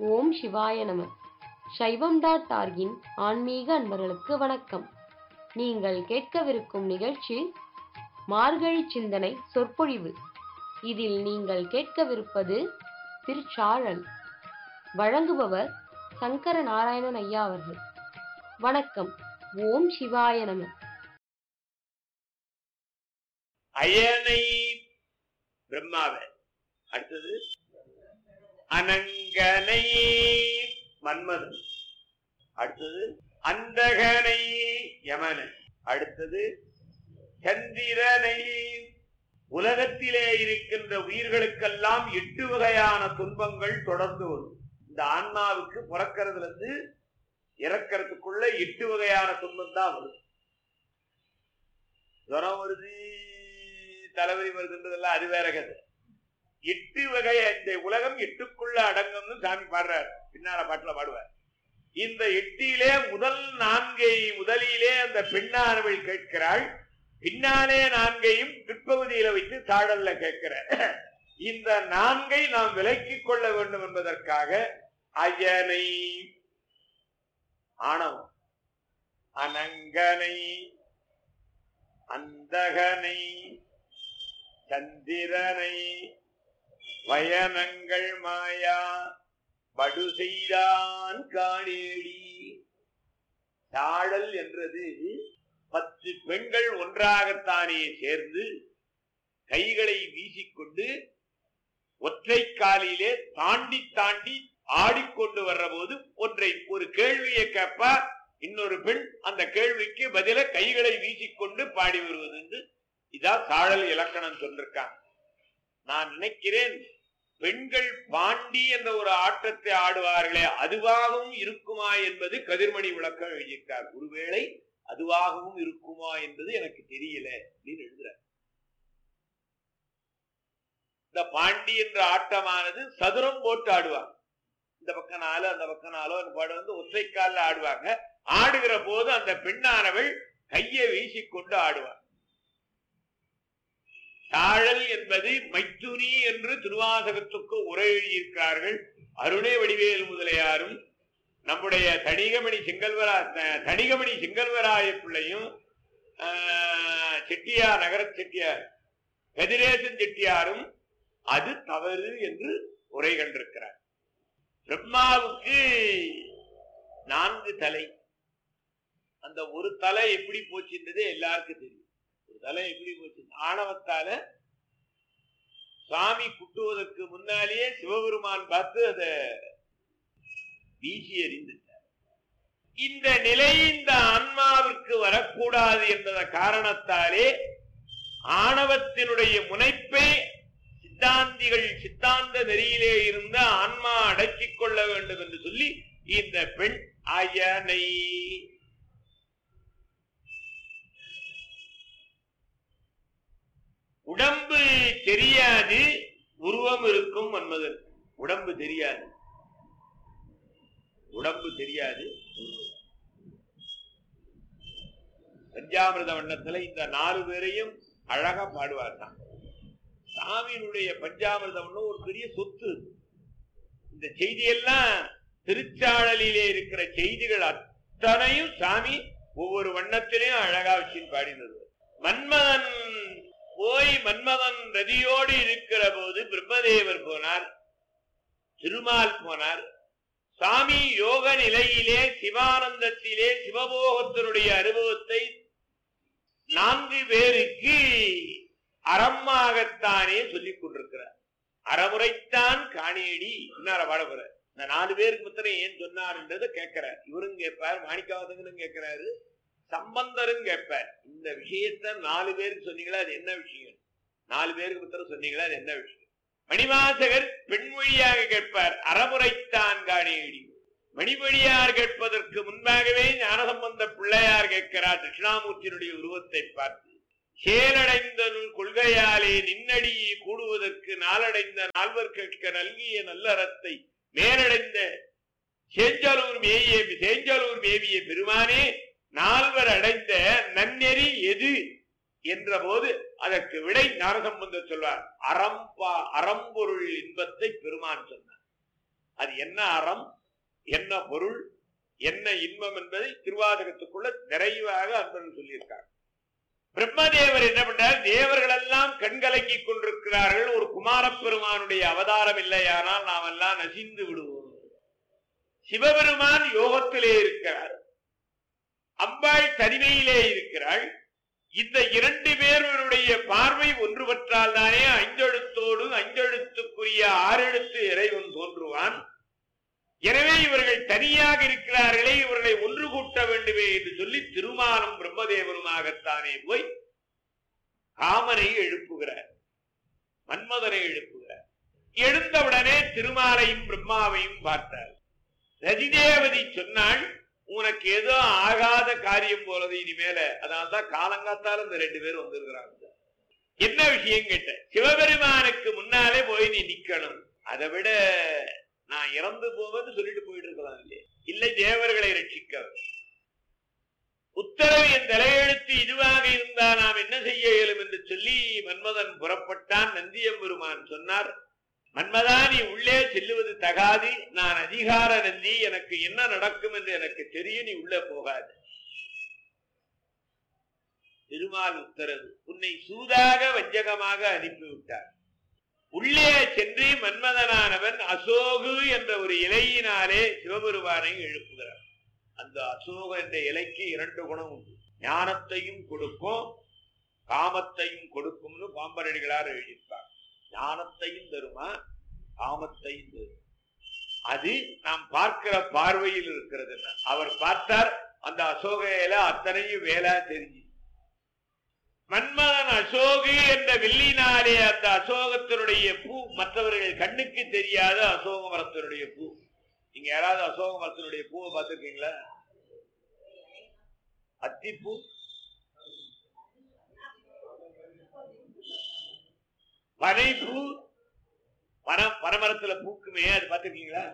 ஓம் சிவாய நம சைவம் டாட் ஆர்கின் ஆன்மீக அன்பர்களுக்கு வணக்கம் நீங்கள் கேட்கவிருக்கும் நிகழ்ச்சி மார்கழி சிந்தனை சொற்பொழிவு இதில் நீங்கள் கேட்கவிருப்பது திருச்சாழல் வழங்குபவர் சங்கர நாராயணன் ஐயா அவர்கள் வணக்கம் ஓம் சிவாய நம அயனை பிரம்மாவை அடுத்தது அனங்கனை மன்மதன் அடுத்தது அந்தகனை யமனை அடுத்தது சந்திரனை உலகத்திலே இருக்கின்ற உயிர்களுக்கெல்லாம் எட்டு வகையான துன்பங்கள் தொடர்ந்து வரும் இந்த ஆன்மாவுக்கு பிறக்கிறதுல இருந்து இறக்கிறதுக்குள்ள எட்டு வகையான துன்பம் தான் வரும் ஜுரம் வருது தலைவலி வருதுன்றதெல்லாம் அது வேற கதை எட்டு வகை இந்த உலகம் எட்டுக்குள்ள அடங்கும்னு சாமி பாடுறார் பின்னால பாட்டுல பாடுவார் இந்த எட்டிலே முதல் நான்கை முதலிலே அந்த பெண்ணானவள் கேட்கிறாள் பின்னாலே நான்கையும் பிற்பகுதியில வைத்து தாழல்ல கேட்கிறார் இந்த நான்கை நாம் விலக்கிக் கொள்ள வேண்டும் என்பதற்காக அயனை ஆணவம் அனங்கனை அந்தகனை சந்திரனை வயனங்கள் மாயா படு செய்தான் காணேடி தாழல் என்றது பத்து பெண்கள் ஒன்றாகத்தானே சேர்ந்து கைகளை வீசிக்கொண்டு ஒற்றை காலிலே தாண்டி தாண்டி ஆடிக்கொண்டு வர்ற போது ஒன்றை ஒரு கேள்வியை கேட்பா இன்னொரு பெண் அந்த கேள்விக்கு பதில கைகளை வீசிக்கொண்டு பாடி வருவது என்று இதான் தாழல் இலக்கணம் சொல்லிருக்காங்க நான் நினைக்கிறேன் பெண்கள் பாண்டி என்ற ஒரு ஆட்டத்தை ஆடுவார்களே அதுவாகவும் இருக்குமா என்பது கதிர்மணி விளக்கம் எழுதியிருக்கார் ஒருவேளை அதுவாகவும் இருக்குமா என்பது எனக்கு தெரியல அப்படின்னு எழுதுற இந்த பாண்டி என்ற ஆட்டமானது சதுரம் போட்டு ஆடுவாங்க இந்த பக்கம் நாலு அந்த பக்கம் நாலோ அந்த பாடு வந்து ஒற்றை காலில் ஆடுவாங்க ஆடுகிற போது அந்த பெண்ணானவள் கையை வீசிக்கொண்டு ஆடுவார் தாழல் என்பது மைத்துனி என்று திருவாசகத்துக்கு உரை எழுதியிருக்கிறார்கள் அருணே வடிவேல் முதலியாரும் நம்முடைய தணிகமணி செங்கல்வரா தணிகமணி செங்கல்வராய பிள்ளையும் செட்டியார் நகர செட்டியார் கதிரேசன் செட்டியாரும் அது தவறு என்று உரை கண்டிருக்கிறார் பிரம்மாவுக்கு நான்கு தலை அந்த ஒரு தலை எப்படி போச்சுன்றது எல்லாருக்கும் தெரியும் ஒரு தலை எப்படி போச்சு ஆணவத்தால சாமி குட்டுவதற்கு முன்னாலேயே சிவபெருமான் பார்த்து அத வீசி எறிந்துட்டார் இந்த நிலை இந்த ஆன்மாவிற்கு வரக்கூடாது என்ற காரணத்தாலே ஆணவத்தினுடைய முனைப்பை சித்தாந்திகள் சித்தாந்த நெறியிலே இருந்த ஆன்மா அடக்கிக் கொள்ள வேண்டும் என்று சொல்லி இந்த பெண் அயனை உடம்பு தெரியாது உருவம் இருக்கும் மன்மதன் உடம்பு தெரியாது உடம்பு தெரியாது பஞ்சாமிரத வண்ணத்துல இந்த நாலு பேரையும் அழகா பாடுவார் தான் சாமியினுடைய பஞ்சாமிரத வண்ணம் ஒரு பெரிய சொத்து இந்த செய்தியெல்லாம் திருச்சாழலிலே இருக்கிற செய்திகள் அத்தனையும் சாமி ஒவ்வொரு வண்ணத்திலையும் அழகா வச்சு பாடினது மன்மதன் போய் மன்மதன் ரதியோடு இருக்கிற போது பிரம்மதேவர் போனார் திருமால் போனார் சாமி யோக நிலையிலே சிவானந்தத்திலே சிவபோகத்தினுடைய அனுபவத்தை நான்கு பேருக்கு அறமாகத்தானே சொல்லிக் கொண்டிருக்கிறார் அறமுறைத்தான் காணியடி பின்னார பாடப்படுற இந்த நாலு பேருக்கு மாத்திரம் ஏன் சொன்னார்ன்றதை கேட்கிறார் இவரும் கேட்பார் மாணிக்கவாசகனும் கேட்கிறாரு சம்பந்தரும் கேட்பார் இந்த விஷயத்த நாலு பேருக்கு சொன்னீங்களா அது என்ன விஷயம் நாலு பேருக்கு மாத்திரம் சொன்னீங்களா அது என்ன விஷயம் மணிவாசகர் பெண்மொழியாக கேட்பார் அறமுறைத்தான் காணியடி மணிமொழியார் கேட்பதற்கு முன்பாகவே ஞானசம்பந்த பிள்ளையார் கேட்கிறார் தட்சிணாமூர்த்தியினுடைய உருவத்தை பார்த்து சேலடைந்த கொள்கையாலே நின்னடி கூடுவதற்கு நாளடைந்த நால்வர் கேட்க நல்கிய நல்லறத்தை மேலடைந்த சேஞ்சலூர் மேய சேஞ்சலூர் மேவிய பெருமானே நால்வர் அடைந்த நன்னெறி எது என்ற போது அதற்கு விடை ஞானசம்பந்தர் சொல்வார் அறம்பா அறம்பொருள் இன்பத்தை பெருமான் சொன்னார் அது என்ன அறம் என்ன பொருள் என்ன இன்பம் என்பதை திருவாதகத்துக்குள்ள நிறைவாக அன்பன் சொல்லியிருக்கார் பிரம்மதேவர் என்ன பண்றார் தேவர்கள் எல்லாம் கண்கலங்கி கொண்டிருக்கிறார்கள் ஒரு குமாரப் பெருமானுடைய அவதாரம் இல்லையானால் நாம் எல்லாம் நசிந்து விடுவோம் சிவபெருமான் யோகத்திலே இருக்கிறார் அம்பாள் தனிமையிலே இருக்கிறாள் இந்த இரண்டு பேருடைய பார்வை ஒன்றுபற்றால் தானே அஞ்செழுத்தோடு அஞ்செழுத்துக்குரிய ஆறெழுத்து இறைவன் தோன்றுவான் எனவே இவர்கள் தனியாக இருக்கிறார்களே இவர்களை ஒன்று கூட்ட வேண்டுமே என்று சொல்லி திருமாலும் பிரம்மதேவனுமாகத்தானே போய் காமனை எழுப்புகிறார் மன்மதனை எழுப்புகிறார் எழுந்தவுடனே திருமாலையும் பிரம்மாவையும் பார்த்தார் ரதிதேவதி சொன்னாள் உனக்கு ஏதோ ஆகாத காரியம் போலது இனிமேல அதனால்தான் காலங்காத்தால இந்த ரெண்டு பேரும் வந்திருக்கிறாங்க என்ன விஷயம் கேட்ட சிவபெருமானுக்கு முன்னாலே போய் நீ நிக்கணும் அதை விட நான் இறந்து போவது சொல்லிட்டு போயிட்டு இருக்கலாம் இல்லையே இல்லை தேவர்களை ரட்சிக்க உத்தரவு என் தலையெழுத்து இதுவாக இருந்தால் நாம் என்ன செய்ய இயலும் என்று சொல்லி மன்மதன் புறப்பட்டான் நந்தியம்பெருமான் சொன்னார் மன்மதா நீ உள்ளே செல்லுவது தகாது நான் அதிகார நந்தி எனக்கு என்ன நடக்கும் என்று எனக்கு தெரியும் நீ உள்ளே போகாது திருமால் உத்தரவு உன்னை சூதாக வஞ்சகமாக அனுப்பிவிட்டார் உள்ளே சென்று மன்மதனானவன் அசோகு என்ற ஒரு இலையினாலே சிவபெருமானை எழுப்புகிறார் அந்த அசோக என்ற இலைக்கு இரண்டு குணம் உண்டு ஞானத்தையும் கொடுக்கும் காமத்தையும் கொடுக்கும்னு பாம்பரடிகளார் எழுதியிருப்பார் ஞானத்தையும் தருமா காமத்தையும் தரும் அது நாம் பார்க்கிற பார்வையில் இருக்கிறது அவர் பார்த்தார் அந்த அசோக இலை அத்தனையும் வேலா தெரிஞ்சு மன்மதன் அசோகு என்ற வெள்ளினாலே அந்த அசோகத்தினுடைய பூ மற்றவர்கள் கண்ணுக்கு தெரியாத அசோக மரத்தினுடைய பூ நீங்க யாராவது அசோக மரத்தினுடைய பூவை பார்த்திருக்கீங்களா அத்திப்பூ பனைப்பூ பன பனமரத்துல பூக்குமே அது பார்த்திருக்கீங்களா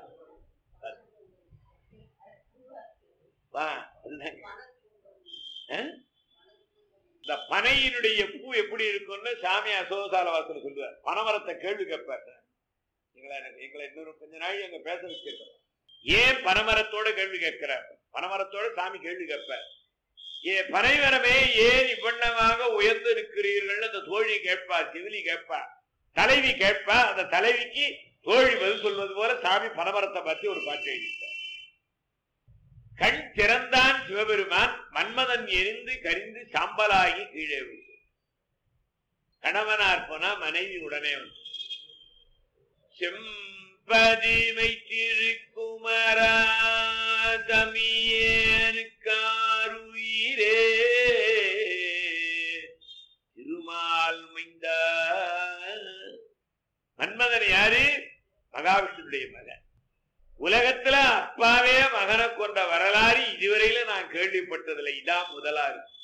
வா, அதுதாங்க. ஆ? இந்த பனையினுடைய பூ எப்படி இருக்கும்னு சாமி அசோகசால வாசல் சொல்லுவார் பனைமரத்தை கேள்வி கேட்பார் எங்களை எங்களை இன்னொரு கொஞ்ச நாள் எங்க பேச வச்சிருக்கோம் ஏன் பனைமரத்தோட கேள்வி கேட்கிறார் பனைமரத்தோட சாமி கேள்வி கேட்பார் ஏ பனைமரமே ஏன் இவ்வண்ணமாக உயர்ந்து இருக்கிறீர்கள் அந்த தோழி கேட்பா சிவிலி கேட்பா தலைவி கேட்பா அந்த தலைவிக்கு தோழி பதில் சொல்வது போல சாமி பனைமரத்தை பத்தி ஒரு பாட்டு எழுதிட்டார் கண் திறந்தான் சிவபெருமான் மன்மதன் எரிந்து கரிந்து சாம்பலாகி கீழே விழுந்து கணவனார் போனா மனைவி உடனே வந்து செம்பதிமை திருக்குமரா தமியேனுக்காருயிரே திருமால் மைந்தா மன்மதன் யாரு மகாவிஷ்ணுடைய மகன் உலகத்துல அப்பாவே மகனை கொண்ட வரலாறு இதுவரையில நான் கேள்விப்பட்டதில்லை இதான் முதலா இருக்கு